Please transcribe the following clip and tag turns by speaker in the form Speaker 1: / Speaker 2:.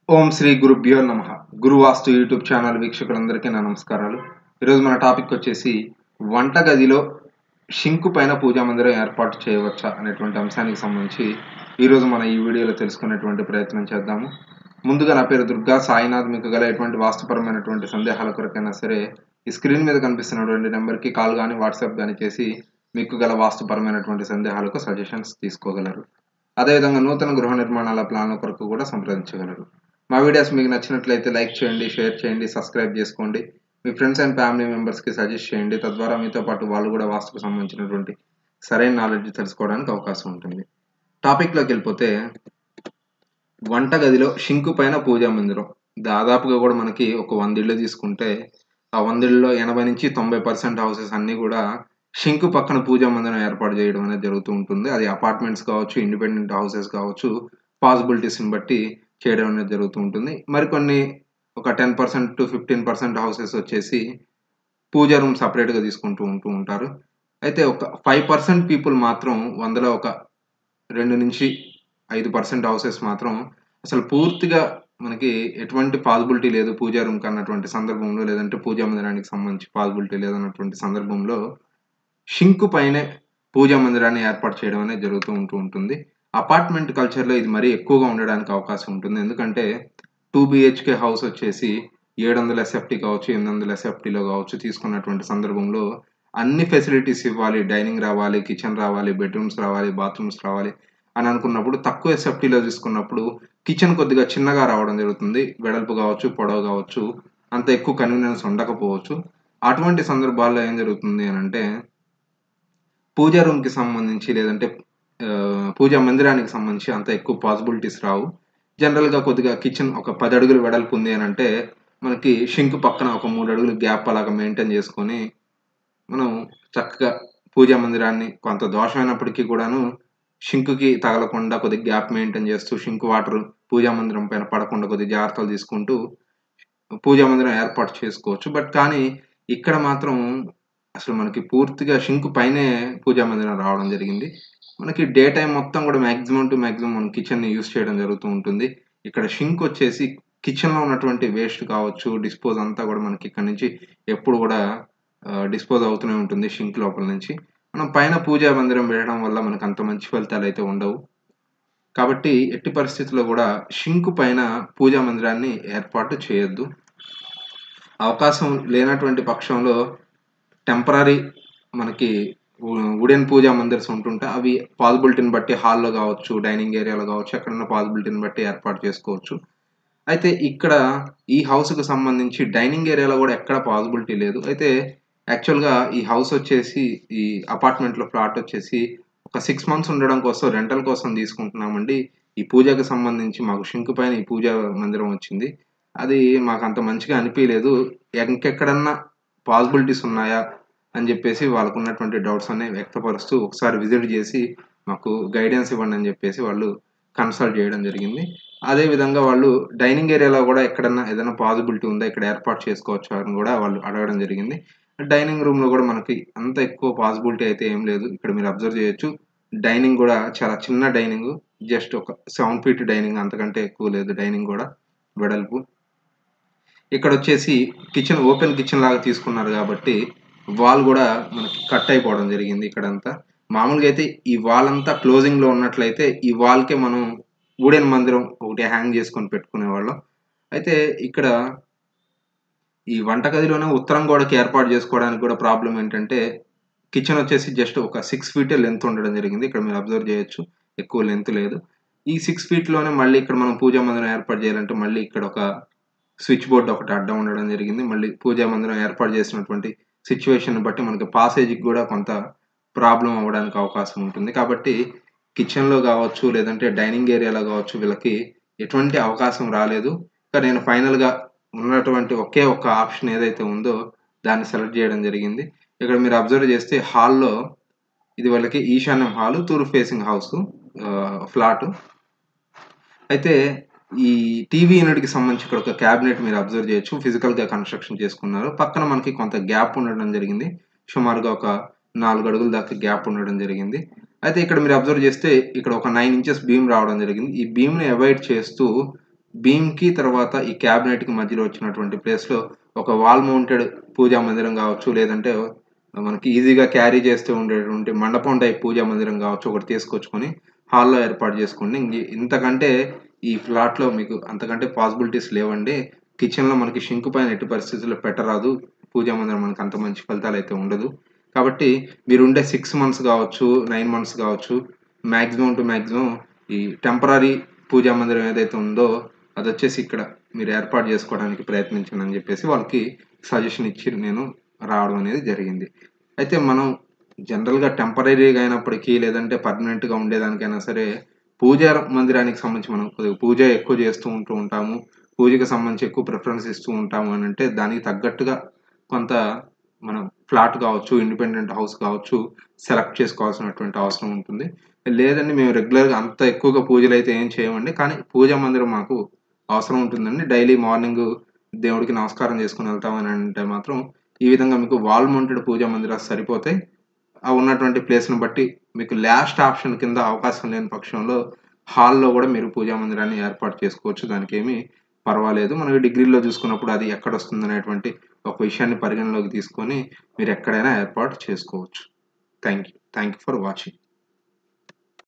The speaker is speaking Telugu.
Speaker 1: ఓం శ్రీ గురుభ్యో నమ గురు వాస్తు యూట్యూబ్ ఛానల్ వీక్షకులందరికీ నా నమస్కారాలు ఈరోజు మన టాపిక్ వచ్చేసి వంటగదిలో షింకు పైన పూజా మందిరం ఏర్పాటు చేయవచ్చా అనేటువంటి అంశానికి సంబంధించి ఈరోజు మన ఈ వీడియోలో తెలుసుకునేటువంటి ప్రయత్నం చేద్దాము ముందుగా నా పేరు దుర్గా సాయినాథ్ మీకు గల ఎటువంటి వాస్తుపరమైనటువంటి సందేహాల కొరకైనా సరే ఈ స్క్రీన్ మీద కనిపిస్తున్నటువంటి నెంబర్కి కాల్ కానీ వాట్సాప్ కానీ చేసి మీకు గల వాస్తుపరమైనటువంటి సందేహాలకు సజెషన్స్ తీసుకోగలరు అదేవిధంగా నూతన గృహ నిర్మాణాల ప్లాన్ల కొరకు కూడా సంప్రదించగలరు మా వీడియోస్ మీకు నచ్చినట్లయితే లైక్ చేయండి షేర్ చేయండి సబ్స్క్రైబ్ చేసుకోండి మీ ఫ్రెండ్స్ అండ్ ఫ్యామిలీ మెంబర్స్కి సజెస్ట్ చేయండి తద్వారా మీతో పాటు వాళ్ళు కూడా వాస్తుకు సంబంధించినటువంటి సరైన నాలెడ్జ్ తెలుసుకోవడానికి అవకాశం ఉంటుంది టాపిక్లోకి వెళ్ళిపోతే వంటగదిలో షింకు పైన పూజా మందిరం దాదాపుగా కూడా మనకి ఒక వంద ఇళ్ళు తీసుకుంటే ఆ వంద ఇళ్ళలో ఎనభై నుంచి తొంభై పర్సెంట్ హౌసెస్ అన్నీ కూడా షింకు పక్కన పూజా మందిరం ఏర్పాటు చేయడం అనేది జరుగుతూ ఉంటుంది అది అపార్ట్మెంట్స్ కావచ్చు ఇండిపెండెంట్ హౌసెస్ కావచ్చు పాసిబిలిటీస్ని బట్టి చేయడం అనేది జరుగుతూ ఉంటుంది మరికొన్ని ఒక ten percent to fifteen percent houses వచ్చేసి పూజా రూమ్ సపరేట్గా తీసుకుంటూ ఉంటూ ఉంటారు అయితే ఒక ఫైవ్ పర్సెంట్ పీపుల్ మాత్రం వందలో ఒక రెండు నుంచి ఐదు పర్సెంట్ హౌసెస్ మాత్రం అసలు పూర్తిగా మనకి ఎటువంటి పాసిబిలిటీ లేదు పూజా రూమ్ అన్నటువంటి సందర్భంలో లేదంటే పూజా మందిరానికి సంబంధించి పాసిబిలిటీ లేదన్నటువంటి సందర్భంలో షింకు పైనే పూజా మందిరాన్ని ఏర్పాటు చేయడం అనేది జరుగుతూ ఉంటూ ఉంటుంది అపార్ట్మెంట్ కల్చర్లో ఇది మరీ ఎక్కువగా ఉండడానికి అవకాశం ఉంటుంది ఎందుకంటే టూ బిహెచ్కే హౌస్ వచ్చేసి ఏడు వందల ఎస్ఎఫ్టీ కావచ్చు ఎనిమిది వందల ఎస్ఎఫ్టీలో కావచ్చు తీసుకున్నటువంటి సందర్భంలో అన్ని ఫెసిలిటీస్ ఇవ్వాలి డైనింగ్ రావాలి కిచెన్ రావాలి బెడ్రూమ్స్ రావాలి బాత్రూమ్స్ రావాలి అని అనుకున్నప్పుడు తక్కువ ఎస్ఎఫ్టీలో తీసుకున్నప్పుడు కిచెన్ కొద్దిగా చిన్నగా రావడం జరుగుతుంది వెడల్పు కావచ్చు పొడవు కావచ్చు అంత ఎక్కువ కన్వీనియన్స్ ఉండకపోవచ్చు అటువంటి సందర్భాల్లో ఏం జరుగుతుంది అని అంటే పూజా రూమ్కి సంబంధించి లేదంటే పూజా మందిరానికి సంబంధించి అంత ఎక్కువ పాసిబిలిటీస్ రావు జనరల్గా కొద్దిగా కిచెన్ ఒక పది అడుగులు వెడల్పు ఉంది అని అంటే మనకి షింక్ పక్కన ఒక మూడు అడుగులు గ్యాప్ అలాగా మెయింటైన్ చేసుకొని మనం చక్కగా పూజా మందిరాన్ని కొంత దోషమైనప్పటికీ కూడాను షింకుకి తగలకుండా కొద్దిగా గ్యాప్ మెయింటైన్ చేస్తూ షింక్ వాటర్ పూజా మందిరం పైన పడకుండా కొద్దిగా జాగ్రత్తలు తీసుకుంటూ పూజా మందిరం ఏర్పాటు చేసుకోవచ్చు బట్ కానీ ఇక్కడ మాత్రం అసలు మనకి పూర్తిగా షింక్ పైనే పూజా మందిరం రావడం జరిగింది మనకి డే టైం మొత్తం కూడా మ్యాక్సిమం టు మ్యాక్సిమం మనం కిచెన్ని యూస్ చేయడం జరుగుతూ ఉంటుంది ఇక్కడ షింక్ వచ్చేసి కిచెన్లో ఉన్నటువంటి వేస్ట్ కావచ్చు డిస్పోజ్ అంతా కూడా మనకి ఇక్కడ నుంచి ఎప్పుడు కూడా డిస్పోజ్ అవుతూనే ఉంటుంది షింక్ లోపల నుంచి మనం పైన పూజా మందిరం పెట్టడం వల్ల మనకు అంత మంచి ఫలితాలు అయితే ఉండవు కాబట్టి ఎట్టి పరిస్థితుల్లో కూడా షింక్ పైన పూజా మందిరాన్ని ఏర్పాటు చేయొద్దు అవకాశం లేనటువంటి పక్షంలో టెంపరీ మనకి వుడెన్ పూజా మందిర్స్ ఉంటుంటే అవి పాసిబిలిటీని బట్టి హాల్లో కావచ్చు డైనింగ్ ఏరియాలో కావచ్చు ఎక్కడన్నా పాసిబిలిటీని బట్టి ఏర్పాటు చేసుకోవచ్చు అయితే ఇక్కడ ఈ హౌస్కి సంబంధించి డైనింగ్ ఏరియాలో కూడా ఎక్కడ పాసిబిలిటీ లేదు అయితే యాక్చువల్గా ఈ హౌస్ వచ్చేసి ఈ అపార్ట్మెంట్లో ఫ్లాట్ వచ్చేసి ఒక సిక్స్ మంత్స్ ఉండడం కోసం రెంటల్ కోసం తీసుకుంటున్నామండి ఈ పూజకు సంబంధించి మాకు షింక్ పైన ఈ పూజా మందిరం వచ్చింది అది మాకు అంత మంచిగా అనిపించలేదు ఇంకెక్కడన్నా పాసిబిలిటీస్ ఉన్నాయా అని చెప్పేసి వాళ్ళకు ఉన్నటువంటి డౌట్స్ అన్ని వ్యక్తపరుస్తూ ఒకసారి విజిట్ చేసి మాకు గైడెన్స్ ఇవ్వండి అని చెప్పేసి వాళ్ళు కన్సల్ట్ చేయడం జరిగింది అదే విధంగా వాళ్ళు డైనింగ్ ఏరియాలో కూడా ఎక్కడన్నా ఏదైనా పాసిబిలిటీ ఉందా ఇక్కడ ఏర్పాటు చేసుకోవచ్చు అని కూడా వాళ్ళు అడగడం జరిగింది డైనింగ్ రూమ్లో కూడా మనకి అంత ఎక్కువ పాసిబిలిటీ అయితే ఏం లేదు ఇక్కడ మీరు అబ్జర్వ్ చేయొచ్చు డైనింగ్ కూడా చాలా చిన్న డైనింగ్ జస్ట్ ఒక సెవెన్ ఫీట్ డైనింగ్ అంతకంటే ఎక్కువ లేదు డైనింగ్ కూడా వెడల్పు ఇక్కడ వచ్చేసి కిచెన్ ఓపెన్ కిచెన్ లాగా తీసుకున్నారు కాబట్టి వాల్ కూడా మనకి కట్ అయిపోవడం జరిగింది ఇక్కడంతా మామూలుగా అయితే ఈ వాల్ అంతా క్లోజింగ్ లో ఉన్నట్లయితే ఈ వాల్కే మనం వుడెన్ మందిరం ఒకటి హ్యాంగ్ చేసుకొని పెట్టుకునే వాళ్ళం అయితే ఇక్కడ ఈ వంటగదిలోనే ఉత్తరం గోడకి ఏర్పాటు చేసుకోవడానికి కూడా ప్రాబ్లం ఏంటంటే కిచెన్ వచ్చేసి జస్ట్ ఒక సిక్స్ ఫీట్ లెంత్ ఉండడం జరిగింది ఇక్కడ మీరు అబ్జర్వ్ చేయొచ్చు ఎక్కువ లెంత్ లేదు ఈ సిక్స్ ఫీట్లోనే మళ్ళీ ఇక్కడ మనం పూజా మందిరం ఏర్పాటు చేయాలంటే మళ్ళీ ఇక్కడ ఒక స్విచ్ బోర్డ్ ఒకటి అడ్డం ఉండడం జరిగింది మళ్ళీ పూజా మందిరం ఏర్పాటు చేసినటువంటి సిచ్యువేషన్ బట్టి మనకి పాసేజ్కి కూడా కొంత ప్రాబ్లం అవ్వడానికి అవకాశం ఉంటుంది కాబట్టి కిచెన్లో కావచ్చు లేదంటే డైనింగ్ ఏరియాలో కావచ్చు వీళ్ళకి ఎటువంటి అవకాశం రాలేదు కానీ నేను ఫైనల్గా ఉన్నటువంటి ఒకే ఒక్క ఆప్షన్ ఏదైతే ఉందో దాన్ని సెలెక్ట్ చేయడం జరిగింది ఇక్కడ మీరు అబ్జర్వ్ చేస్తే హాల్లో ఇది వాళ్ళకి ఈశాన్యం హాల్ తూర్పు ఫేసింగ్ హౌస్ ఫ్లాట్ అయితే ఈ టీవీ యూనిట్కి సంబంధించి ఇక్కడ ఒక క్యాబినెట్ మీరు అబ్జర్వ్ చేయొచ్చు ఫిజికల్గా కన్స్ట్రక్షన్ చేసుకున్నారు పక్కన మనకి కొంత గ్యాప్ ఉండడం జరిగింది సుమారుగా ఒక నాలుగు అడుగుల దాకా గ్యాప్ ఉండడం జరిగింది అయితే ఇక్కడ మీరు అబ్జర్వ్ చేస్తే ఇక్కడ ఒక నైన్ ఇంచెస్ బీమ్ రావడం జరిగింది ఈ బీమ్ని అవాయిడ్ చేస్తూ బీమ్‌కి తర్వాత ఈ క్యాబినెట్‌కి మధ్యలో వచ్చినటువంటి ప్లేస్‌లో ఒక వాల్ మౌంటెడ్ పూజా మందిరం గావచ్చు, లేదంటే మనకి ఈజీగా క్యారీ చేస్తూ ఉండేటువంటి మండపం టైప్ పూజా మందిరం గావచ్చు ఒకటి తీసుకొచ్చుకొని హాల్‌లో ఏర్పాటు చేసుకోండి. ఇంగి ఇంతకంటే ఈ ఫ్లాట్‌లో మీకు అంతకంటే పాసిబిలిటీస్ లేవండి. కిచెన్‌లో మనకి షింక్ పైన ఎట్టి పరిస్థితుల్లో పెట్టరాదు. పూజా మందిరం మనకు అంత మంచి ఫలితాలైతే ఉండదు. కాబట్టి మీరుండే 6 మంత్స్ గావచ్చు, 9 మంత్స్ గావచ్చు మాక్సిమం టు మాక్సిమం ఈ టెంపరరీ పూజా మందిరం ఏదైతే ఉందో అదొచ్చేసి ఇక్కడ మీరు ఏర్పాటు చేసుకోవడానికి ప్రయత్నించండి అని చెప్పేసి వాళ్ళకి సజెషన్ ఇచ్చి నేను రావడం అనేది జరిగింది. అయితే మనం జనరల్‌గా టెంపరరీగా అయినప్పటికీ లేదంటే పర్మనెంట్‌గా ఉండేదానికైనా సరే పూజా మందిరానికి సంబంధించి మనం కొద్దిగా పూజ ఎక్కువ చేస్తూ ఉంటూ ఉంటాము. పూజకి సంబంధించి ఎక్కువ ప్రిఫరెన్స్ ఇస్తూ ఉంటాము అనంటే దానికి తగ్గట్టుగా కొంత మనం ఫ్లాట్ కావచ్చు, ఇండిపెండెంట్ హౌస్ కావచ్చు సెలెక్ట్ చేసుకోవాల్సినటువంటి అవసరం ఉంటుంది. లేదండి మేము రెగ్యులర్‌గా అంత ఎక్కువగా పూజలైతే ఏం చేయమండి. కానీ పూజా మందిరం మాకు అవసరం ఉంటుందండి. డైలీ మార్నింగు దేవుడికి నమస్కారం చేసుకొని వెళ్తామని అంటే మాత్రం ఈ విధంగా మీకు వాల్ మౌంటెడ్ పూజా మందిరాలు సరిపోతాయి. ఆ ఉన్నటువంటి ప్లేస్‌ని బట్టి మీకు లాస్ట్ ఆప్షన్ కింద అవకాశం లేని పక్షంలో హాల్‌లో గూడా మీరు పూజా మందిరాన్ని ఏర్పాటు చేసుకోవచ్చు. దానికేమీ పర్వాలేదు. మనకి డిగ్రీలో చూసుకున్నప్పుడు అది ఎక్కడొస్తుందనేటువంటి ఒక విషయాన్ని పరిగణలోకి తీసుకొని మీరెక్కడైనా ఏర్పాటు చేసుకోవచ్చు. Thank you. Thank you for watching.